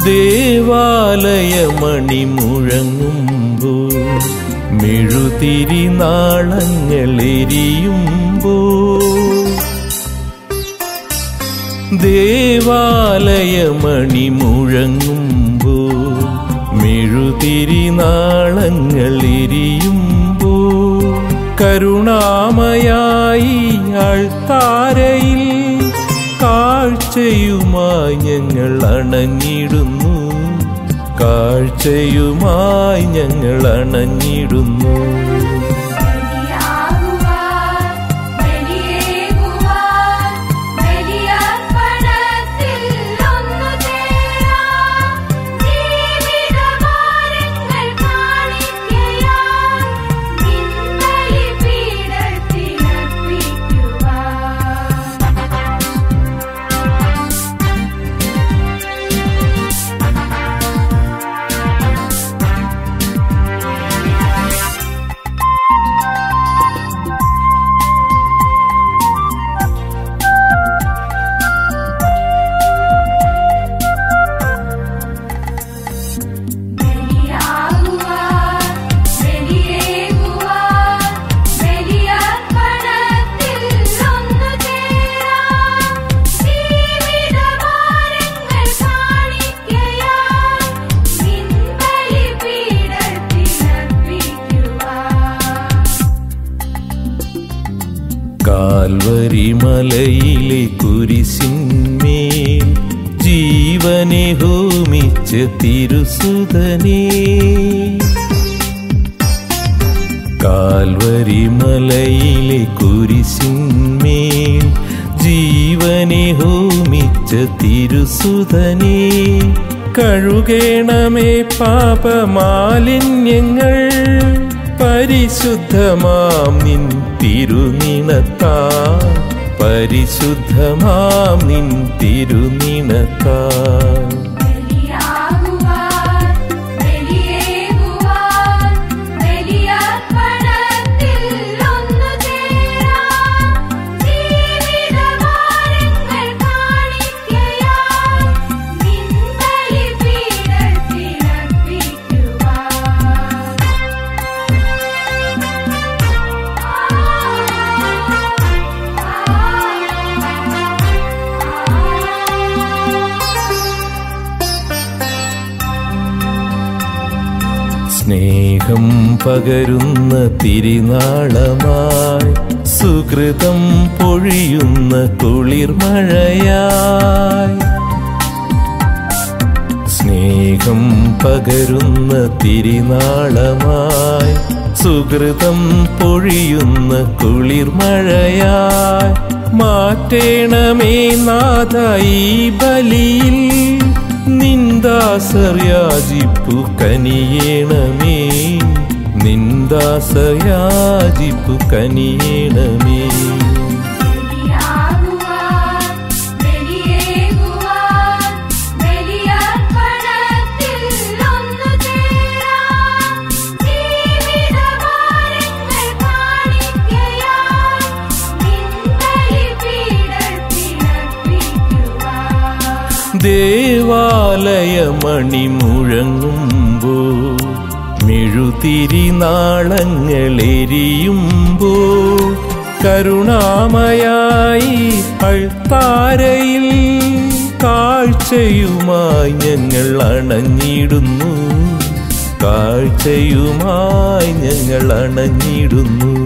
ദേവാലയമണി മുഴങ്ങുമ്പോൾ മെഴുതിരി നാളങ്ങളെരിയുമ്പോൾ ദേവാലയമണി മുഴങ്ങുമ്പോൾ മെഴുതിരി നാളങ്ങളെരിയുമ്പോൾ കരുണാമയായി അൾത്താരയിൽ കാഴ്ചയുമായി ഞങ്ങൾ അണഞ്ഞിടുന്നു കാഴ്ചയുമായി ഞങ്ങൾ അണഞ്ഞിടുന്നു ബലിയാകുവാൻ, ബലിയേകുവാൻ, ബലിയർപ്പണത്തിൽ ഒന്നുചേരാം. ജീവിതഭാരങ്ങൾ കാണിക്കയാൽ നിൻ ബലിപീഠത്തിലർപ്പിക്കുവാൻ. ബലിയാകുവാൻ, ബലിയേകുവാൻ, ബലിയർപ്പണത്തിൽ ഒന്നുചേരാം. ജീവിതഭാരങ്ങൾ കാണിക്കയാൽ നിൻ ബലിപീഠത്തിലർപ്പിക്കുവാൻ. കാൽവരി മലയിലെ കുരിശിന്മേൽ ജീവനെ ഹോമിച്ച തിരുസുതനേ കാൽവരി മലയിലെ കുരിശിന്മേൽ ജീവനെ ഹോമിച്ച തിരുസുതനേ കഴുകേണമേ പാപമാലിന്യങ്ങൾ പരിശുദ്ധമാം നിൻ തിരുനിണത്താ പരിശുദ്ധമാം നിൻ തിരുനിണത്താ ബലിയാകുവാൻ, ബലിയേകുവാൻ, ബലിയർപ്പണത്തിൽ ഒന്നുചേരാം. ജീവിതഭാരങ്ങൾ കാണിക്കയാൽ നിൻ സ്നേഹം പകരുന്ന തിരിനാളമായി സുഹൃതം പൊഴിയുന്ന കുളിർമഴയായി സ്നേഹം പകരുന്ന തിരിനാളമായി സുഹൃതം പൊഴിയുന്ന കുളിർമഴയായി മാറ്റേണമേ നാഥ ഈ ബലിയിൽ നിന്ദാസർ യാചിപ്പു കനിയേണമേ നിന്ദാസർ യാചിപ്പു കനിയേണമേ ബലിയാകുവാൻ, ബലിയേകുവാൻ, ബലിയർപ്പണത്തിൽ ഒന്നുചേരാം. ജീവിതഭാരങ്ങൾ കാണിക്കയാൽ നിൻ ബലിപീഠത്തിലർപ്പിക്കുവാൻ. ദേവാലയമണി മുഴങ്ങുമ്പോൾ മെഴുതിരി നാളങ്ങളെരിയുമ്പോൾ കരുണാമയായി അൾത്താരയിൽ കാഴ്ചയുമായി ഞങ്ങൾ അണഞ്ഞിടുന്നു കാഴ്ചയുമായി ഞങ്ങൾ അണഞ്ഞിടുന്നു